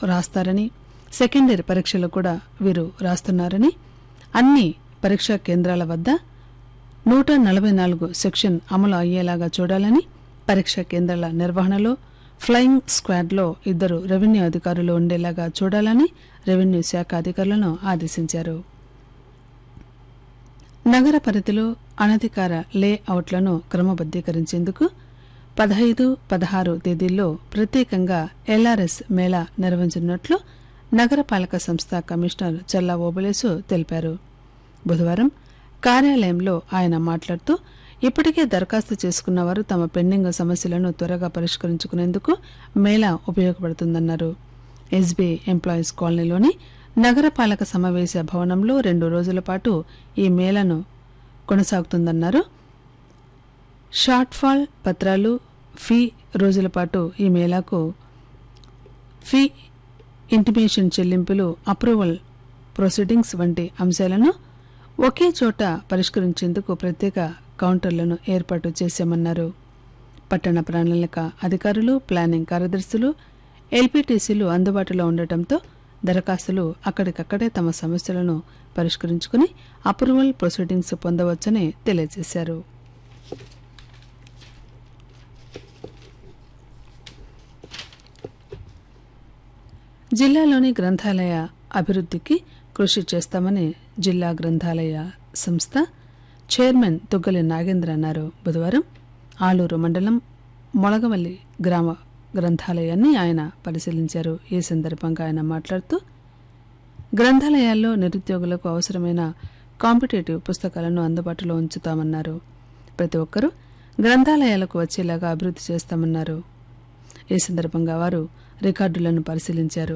రాస్తారని secondary పరీక్షలు కూడా వీరు రాస్తున్నారని అన్ని పరీక్షా కేంద్రాల వద్ద నూట నలభై నాలుగు సెక్షన్ అమలు అయ్యేలాగా చూడాలని పరీక్షా కేంద్రాల నిర్వహణలో ఫ్లయింగ్ స్క్వాడ్లో ఇద్దరు రెవెన్యూ అధికారులు ఉండేలాగా చూడాలని రెవెన్యూ శాఖ అధికారులను ఆదేశించారు నగర పరిధిలో అనధికార లేఅవుట్లను క్రమబద్దీకరించేందుకు పదహైదు పదహారు తేదీల్లో ప్రత్యేకంగా ఎల్ఆర్ఎస్ మేళా నిర్వహించనున్నట్లు నగరపాలక సంస్థ కమిషనర్ చల్లా ఓబులేసు తెలిపారు బుధవారం కార్యాలయంలో ఆయన మాట్లాడుతూ ఇప్పటికే దరఖాస్తు చేసుకున్న వారు తమ పెండింగ్ సమస్యలను త్వరగా పరిష్కరించుకునేందుకు మేళా ఉపయోగపడుతుందన్నారు ఎస్బీఐ ఎంప్లాయీస్ కాలనీలోని నగరపాలక సమావేశ భవనంలో రెండు రోజుల పాటు ఈ మేళను కొనసాగుతుందన్నారు షార్ట్ ఫాల్ పత్రాలు ఫీ రోజుల పాటు ఈ మేళాకు ఫీ ఇంటిమేషన్ చెల్లింపులు అప్రూవల్ ప్రొసీడింగ్స్ వంటి అంశాలను ఒకే చోట పరిష్కరించేందుకు ప్రత్యేక కౌంటర్లను ఏర్పాటు చేశామన్నారు పట్టణ ప్రణాళిక అధికారులు ప్లానింగ్ కార్యదర్శులు ఎల్పీటీసీలు అందుబాటులో ఉండటంతో దరఖాస్తులు అక్కడికక్కడే తమ సమస్యలను పరిష్కరించుకుని అప్రూవల్ ప్రొసీడింగ్స్ పొందవచ్చని తెలియజేశారు జిల్లాలోని గ్రంథాలయ అభివృద్ధికి కృషి చేస్తామని జిల్లా గ్రంథాలయ సంస్థ చైర్మన్ తుగ్గలి నాగేంద్ర అన్నారు బుధవారం ఆలూరు మండలం మొలగవల్లి గ్రామ గ్రంథాలయాన్ని ఆయన పరిశీలించారు ఈ సందర్భంగా ఆయన మాట్లాడుతూ గ్రంథాలయాల్లో నిరుద్యోగులకు అవసరమైన కాంపిటేటివ్ పుస్తకాలను అందుబాటులో ఉంచుతామన్నారు ప్రతి ఒక్కరూ గ్రంథాలయాలకు వచ్చేలాగా అభివృద్ధి చేస్తామన్నారు ఈ సందర్భంగా వారు రికార్డులను పరిశీలించారు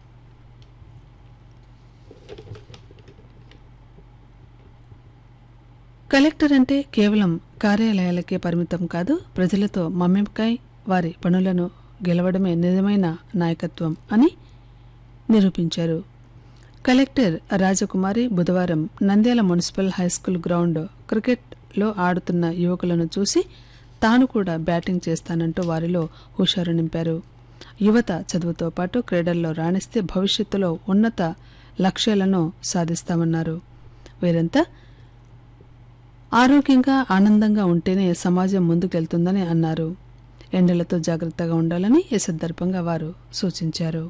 కలెక్టర్ అంటే కేవలం కార్యాలయాలకే పరిమితం కాదు ప్రజలతో మమ్మికై వారి పనులను గెలవడమే నిజమైన నాయకత్వం అని నిరూపించారు కలెక్టర్ రాజకుమారి బుధవారం నంద్యాల మున్సిపల్ హైస్కూల్ గ్రౌండ్ క్రికెట్లో ఆడుతున్న యువకులను చూసి తాను కూడా బ్యాటింగ్ చేస్తానంటూ వారిలో హుషారు నింపారు యువత చదువుతో పాటు క్రీడల్లో రాణిస్తే భవిష్యత్తులో ఉన్నత లక్ష్యాలను సాధిస్తామన్నారు వీరంతా ఆరోగ్యంగా ఆనందంగా ఉంటేనే సమాజం ముందుకెళ్తుందని అన్నారు ఎండలతో జాగ్రత్తగా ఉండాలని ఈ సందర్భంగా వారు సూచించారు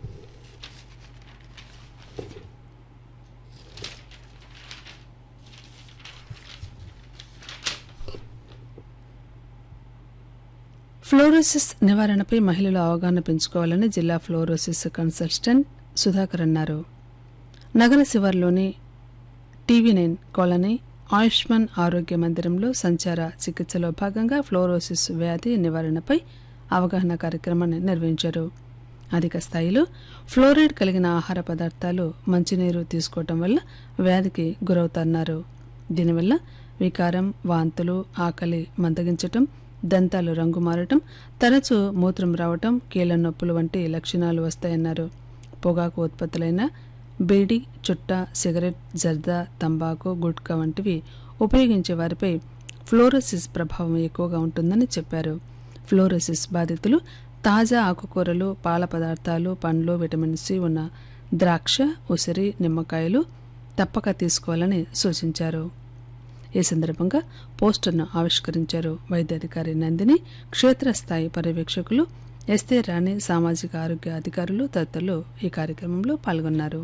ఫ్లోరోసిస్ నివారణపై మహిళలు అవగాహన పెంచుకోవాలని జిల్లా ఫ్లోరోసిస్ కన్సల్టెంట్ సుధాకర్ అన్నారు నగర శివార్లోని టీవీ నైన్ కాలనీ ఆయుష్మాన్ ఆరోగ్య మందిరంలో సంచార చికిత్సలో భాగంగా ఫ్లోరోసిస్ వ్యాధి నివారణపై అవగాహన కార్యక్రమాన్ని నిర్వహించారు అధిక స్థాయిలో ఫ్లోరైడ్ కలిగిన ఆహార పదార్థాలు మంచినీరు తీసుకోవటం వల్ల వ్యాధికి గురవుతున్నారు దీనివల్ల వికారం వాంతులు ఆకలి మందగించటం దంతాలు రంగు మారటం తరచూ మూత్రం రావటం కీళ్ల నొప్పులు వంటి లక్షణాలు వస్తాయన్నారు పొగాకు ఉత్పత్తులైన బీడి చుట్ట సిగరెట్ జర్దా తంబాకు గుట్కా వంటివి ఉపయోగించే వారిపై ఫ్లోరోసిస్ ప్రభావం ఎక్కువగా ఉంటుందని చెప్పారు ఫ్లోరోసిస్ బాధితులు తాజా ఆకుకూరలు పాల పదార్థాలు పండ్లు విటమిన్ సి ఉన్న ద్రాక్ష ఉసిరి నిమ్మకాయలు తప్పక తీసుకోవాలని సూచించారు ఈ సందర్భంగా పోస్టర్ను ఆవిష్కరించారు వైద్యాధికారి నందిని క్షేత్రస్థాయి పర్యవేక్షకులు ఎస్తే రాణి సామాజిక ఆరోగ్య అధికారులు తదితరులు ఈ కార్యక్రమంలో పాల్గొన్నారు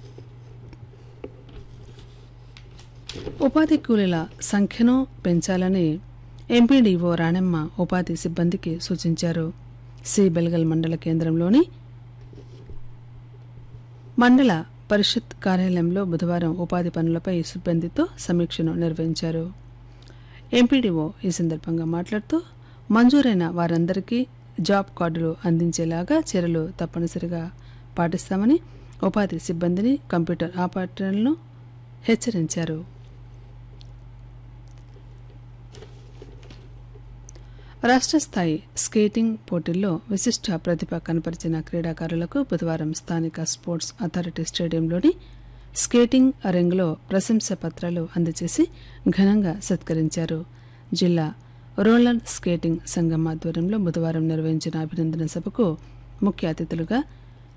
ఉపాధి కూలీల సంఖ్యను పెంచాలని ఎంపీడీఓ రాణెమ్మ ఉపాధి సిబ్బందికి సూచించారు సి బెల్గల్ మండల కేంద్రంలోని మండల పరిషత్ కార్యాలయంలో బుధవారం ఉపాధి పనులపై సిబ్బందితో సమీక్షను నిర్వహించారు ఎంపీడీఓ ఈ సందర్భంగా మాట్లాడుతూ మంజూరైన వారందరికీ జాబ్ కార్డులు అందించేలాగా చర్యలు తప్పనిసరిగా పాటిస్తామని ఉపాధి సిబ్బందిని కంప్యూటర్ ఆపరేటర్లను హెచ్చరించారు రాష్ట్ర స్థాయి స్కేటింగ్ పోటీల్లో విశిష్ట ప్రతిభ కనపరిచిన క్రీడాకారులకు బుధవారం స్థానిక స్పోర్ట్స్ అథారిటీ స్టేడియంలోని స్కేటింగ్ రింగ్లో ప్రశంస పత్రాలు అందజేసి ఘనంగా సత్కరించారు జిల్లా రోలర్ స్కేటింగ్ సంఘం ఆధ్వర్యంలో బుధవారం నిర్వహించిన అభినందన సభకు ముఖ్య అతిథులుగా